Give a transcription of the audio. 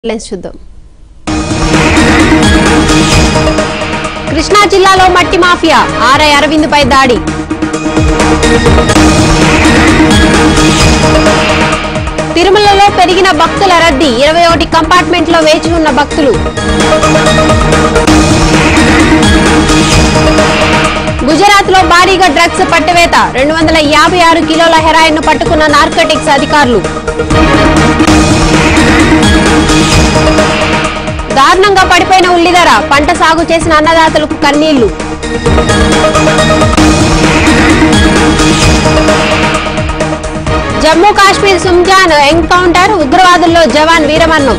lens చూద్దాం కృష్ణా జిల్లాలో మట్టి మాఫియా ఆర్ఐ అరవింద్ పై దాడి తిరుమలలో పెరిగిన భక్తుల రద్దీ ఇరవై ఒకటి కంపార్ట్మెంట్లో వేచి ఉన్న భక్తులు గుజరాత్ లో భారీగా డ్రగ్స్ పట్టివేత రెండు వందల యాభై ఆరు కిలోల హెరాయిన్ ను పట్టుకున్న నార్కోటిక్స్ అధికారులు దారుణంగా పడిపోయిన ఉల్లిధర పంట సాగు చేసిన అన్నదాతలకు కన్నీళ్లు జమ్మూ కాశ్మీర్ సుంజాన్ ఎన్కౌంటర్ ఉగ్రవాదుల్లో జవాన్ వీరమన్నం